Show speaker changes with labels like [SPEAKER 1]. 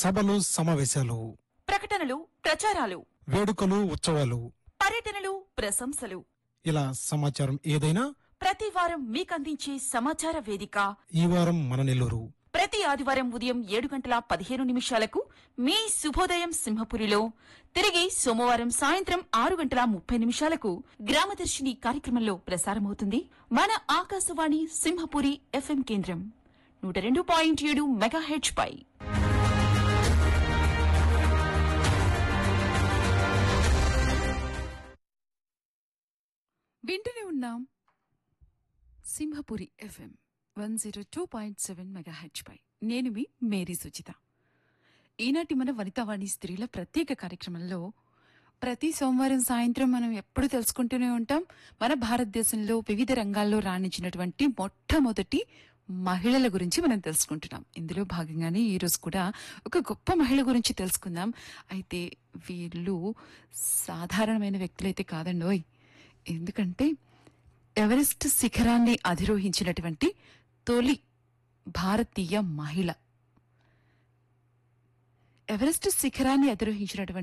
[SPEAKER 1] సభలు సమావేశాలు
[SPEAKER 2] ప్రకటనలు ప్రచారాలు
[SPEAKER 1] వేడుకలు ఉత్సవాలు
[SPEAKER 2] పర్యటనలు ప్రశంసలు
[SPEAKER 1] ఇలా సమాచారం ఏదైనా
[SPEAKER 2] ప్రతి వారం మీకందించే సమాచార వేదిక
[SPEAKER 1] ఈ వారం మన నెల్లూరు
[SPEAKER 2] ప్రతి ఆదివారం ఉదయం ఏడు గంటల పదిహేను నిమిషాలకు మీ శుభోదయం సింహపురిలో తిరిగి సోమవారం సాయంత్రం ఆరు గంటల ముప్పై నిమిషాలకు గ్రామదర్శిని కార్యక్రమంలో ప్రసారమవుతుంది మన ఆకాశవాణి సింహపురి ఎఫ్ఎం కేంద్రం నూట రెండు పాయింట్ ఏడు మెగాహెచ్ పై
[SPEAKER 3] వింటూనే ఉన్నాం Simhapuri FM one zero two point seven megahertz పై నేను మీ మేరీ సుచిత ఈనాటి మన వనితావాణి స్త్రీల ప్రత్యేక కార్యక్రమంలో ప్రతి సోమవారం సాయంత్రం మనం ఎప్పుడు తెలుసుకుంటూనే ఉంటాం మన భారతదేశంలో వివిధ రంగాల్లో రాణించినటువంటి మొట్టమొదటి మహిళల గురించి మనం తెలుసుకుంటున్నాం ఇందులో భాగంగానే ఈరోజు కూడా ఒక గొప్ప మహిళ గురించి తెలుసుకుందాం అయితే వీళ్ళు సాధారణమైన వ్యక్తులైతే కాదండోయ్ ఎందుకంటే ఎవరెస్ట్ శిఖరాన్ని అధిరోహించినటువంటి తొలి భారతీయ మహిళ ఎవరెస్ట్ శిఖరాన్ని అధిరోహించినటువంటి